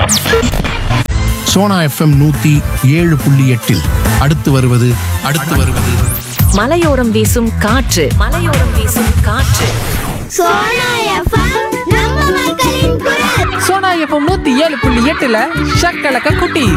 Sona FM நூத்தி ஏழு புள்ளி எட்டில் அடுத்து வருவது அடுத்து வருவது மலையோரம் வீசும் காற்று மலையோரம் வீசும் காற்று சோனா எஃப்எம் நம்ம மக்களின் குரல் சோனா எஃப்எம் நூத்தி ஏழு புள்ளி எட்டுல ஷக்கலக்க குட்டி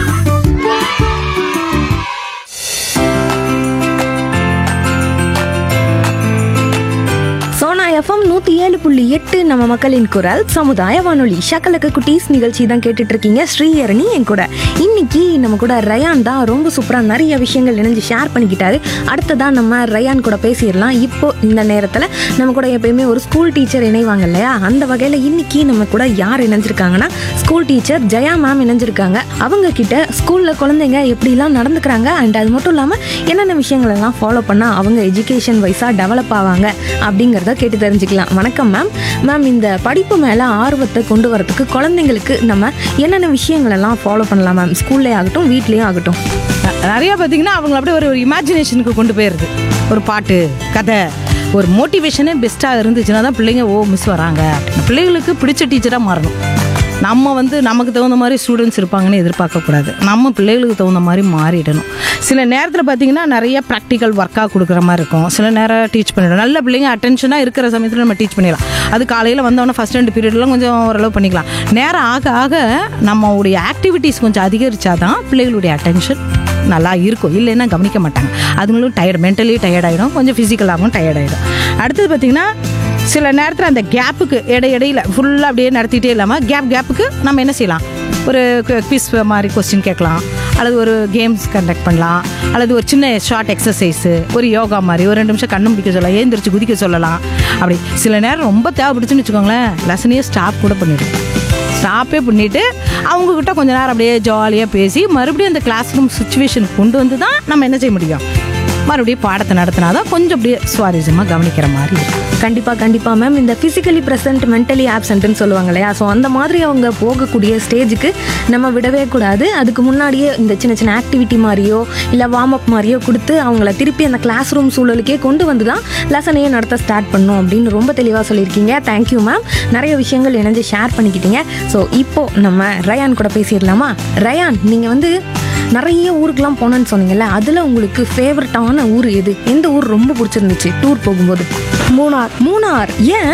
சோனா எஃப்எம் நூற்றி ஏழு புள்ளி எட்டு நம்ம மக்களின் குரல் சமுதாய வானொலி ஷக்கலக்க குட்டீஸ் நிகழ்ச்சி தான் கேட்டுட்டு இருக்கீங்க ஸ்ரீஹரணி என் கூட இன்னைக்கு நம்ம கூட ரயான் தான் ரொம்ப சூப்பராக நிறைய விஷயங்கள் இணைஞ்சு ஷேர் பண்ணிக்கிட்டாரு அடுத்ததான் நம்ம ரயான் கூட பேசிடலாம் இப்போ இந்த நேரத்தில் நம்ம கூட எப்பயுமே ஒரு ஸ்கூல் டீச்சர் இணைவாங்க இல்லையா அந்த வகையில் இன்னைக்கு நம்ம கூட யார் இணைஞ்சிருக்காங்கன்னா ஸ்கூல் டீச்சர் ஜெயா மேம் இணைஞ்சிருக்காங்க அவங்க கிட்ட ஸ்கூலில் குழந்தைங்க எப்படிலாம் நடந்துக்கிறாங்க அண்ட் அது மட்டும் இல்லாமல் என்னென்ன விஷயங்கள் எல்லாம் ஃபாலோ பண்ணால் அவங்க எஜுகேஷன் வைஸாக டெவலப் ஆவாங்க அப்படிங்கிறத கேட்டு தெரிஞ்சுக்கலாம் வணக்கம் மேம் மேம் இந்த படிப்பு மேலே ஆர்வத்தை கொண்டு வரதுக்கு குழந்தைங்களுக்கு நம்ம என்னென்ன விஷயங்கள் எல்லாம் ஃபாலோ பண்ணலாம் மேம் ஸ்கூல்லே ஆகட்டும் வீட்லேயும் ஆகட்டும் ந- நிறைய பார்த்தீங்கன்னா அவங்க அப்படியே ஒரு ஒரு இமேஜினேஷனுக்கு கொண்டு போயிடுது ஒரு பாட்டு கதை ஒரு மோட்டிவேஷனே பெஸ்ட்டாக இருந்துச்சுன்னா தான் பிள்ளைங்க ஓ மிஸ் வராங்க அப்படின்னு. பிள்ளைகளுக்கு பிடிச்ச டீச்சராக மாறணும் நம்ம வந்து நமக்கு தகுந்த மாதிரி ஸ்டூடெண்ட்ஸ் இருப்பாங்கன்னு எதிர்பார்க்கக்கூடாது நம்ம பிள்ளைகளுக்கு தகுந்த மாதிரி மாறிடணும் சில நேரத்தில் பார்த்தீங்கன்னா நிறைய ப்ராக்டிக்கல் ஒர்க்காக கொடுக்குற மாதிரி இருக்கும் சில நேரம் டீச் பண்ணிடும் நல்ல பிள்ளைங்க அட்டென்ஷனாக இருக்கிற சமயத்தில் நம்ம டீச் பண்ணிடலாம் அது காலையில் வந்தோடனே ஃபஸ்ட் ரெண்டு பீரியட்லாம் கொஞ்சம் ஓரளவு பண்ணிக்கலாம் நேரம் ஆக ஆக நம்மளுடைய ஆக்டிவிட்டீஸ் கொஞ்சம் அதிகரிச்சாதான் பிள்ளைகளுடைய அட்டென்ஷன் நல்லா இருக்கும் இல்லைன்னா கவனிக்க மாட்டாங்க அதுங்களும் டயர்டு மென்டலி டயர்ட் ஆகிடும் கொஞ்சம் ஃபிசிக்கலாகவும் டயர்ட் ஆகிடும் அடுத்தது பார்த்திங்கன்னா சில நேரத்தில் அந்த கேப்புக்கு இடை இடையில ஃபுல்லாக அப்படியே நடத்திட்டே இல்லாமல் கேப் கேப்புக்கு நம்ம என்ன செய்யலாம் ஒரு குவிஸ் மாதிரி கொஸ்டின் கேட்கலாம் அல்லது ஒரு கேம்ஸ் கண்டக்ட் பண்ணலாம் அல்லது ஒரு சின்ன ஷார்ட் எக்ஸசைஸு ஒரு யோகா மாதிரி ஒரு ரெண்டு நிமிஷம் கண்ணு முடிக்க சொல்லலாம் ஏந்திரிச்சு குதிக்க சொல்லலாம் அப்படி சில நேரம் ரொம்ப தேவைப்படுச்சுன்னு வச்சுக்கோங்களேன் லெசனையே ஸ்டாப் கூட பண்ணிடும் ஸ்டாப்பே பண்ணிட்டு அவங்க கிட்ட கொஞ்ச நேரம் அப்படியே ஜாலியாக பேசி மறுபடியும் அந்த கிளாஸ் ரூம் சுச்சுவேஷன் கொண்டு வந்து தான் நம்ம என்ன செய்ய முடியும் மறுபடியும் பாடத்தை நடத்தினா தான் கொஞ்சம் அப்படியே சுவாரஸ்யமாக கவனிக்கிற மாதிரி இருக்கும் கண்டிப்பாக கண்டிப்பாக மேம் இந்த ஃபிசிக்கலி ப்ரெசென்ட் மென்டலி ஆப்சண்ட்னு சொல்லுவாங்க இல்லையா ஸோ அந்த மாதிரி அவங்க போகக்கூடிய ஸ்டேஜுக்கு நம்ம விடவே கூடாது அதுக்கு முன்னாடியே இந்த சின்ன சின்ன ஆக்டிவிட்டி மாதிரியோ இல்லை வார்ம் அப் மாதிரியோ கொடுத்து அவங்கள திருப்பி அந்த கிளாஸ் ரூம் சூழலுக்கே கொண்டு வந்து தான் லெசனையே நடத்த ஸ்டார்ட் பண்ணும் அப்படின்னு ரொம்ப தெளிவாக சொல்லியிருக்கீங்க தேங்க்யூ மேம் நிறைய விஷயங்கள் இணைஞ்சு ஷேர் பண்ணிக்கிட்டீங்க ஸோ இப்போ நம்ம ரயான் கூட பேசிடலாமா ரயான் நீங்கள் வந்து நிறைய ஊருக்குலாம் போனேன்னு சொன்னீங்கல்ல அதில் உங்களுக்கு ஃபேவரட்டான ஊர் எது எந்த ஊர் ரொம்ப பிடிச்சிருந்துச்சு டூர் போகும்போது மூணார் மூணார் ஏன்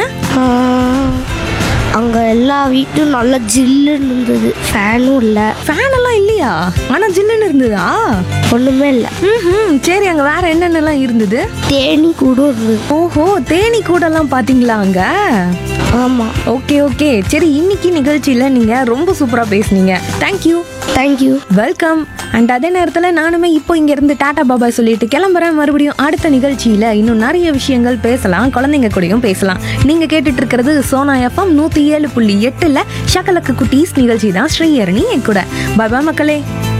அங்கே எல்லா வீட்டும் நல்லா ஜில்லுன்னு இருந்தது ஃபேனும் இல்லை ஃபேன் எல்லாம் இல்லையா ஆனா ஜில்லுன்னு இருந்ததா ஒன்றுமே இல்லை ம் சரி அங்க வேற என்னென்னலாம் இருந்தது தேனி கூட இருந்தது ஓஹோ தேனி கூடலாம் பாத்தீங்களா அங்க ஆமாம் ஓகே ஓகே சரி இன்னைக்கு நிகழ்ச்சியில நீங்க ரொம்ப சூப்பரா பேசுனீங்க தேங்க்யூ தேங்க்யூ வெல்கம் அண்ட் அதே நேரத்தில் நானுமே இப்போ இங்க இருந்து டாடா பாபா சொல்லிட்டு கிளம்புறேன் மறுபடியும் அடுத்த நிகழ்ச்சியில இன்னும் நிறைய விஷயங்கள் பேசலாம் குழந்தைங்க கூடயும் பேசலாம் நீங்க கேட்டுட்டு இருக்கிறது சோனா எஃப்எம் நூத்தி ஏழு புள்ளி எட்டுல ஷக்கலக்கு குட்டீஸ் நிகழ்ச்சி தான் ஸ்ரீஹரணி என் கூட பாபா மக்களே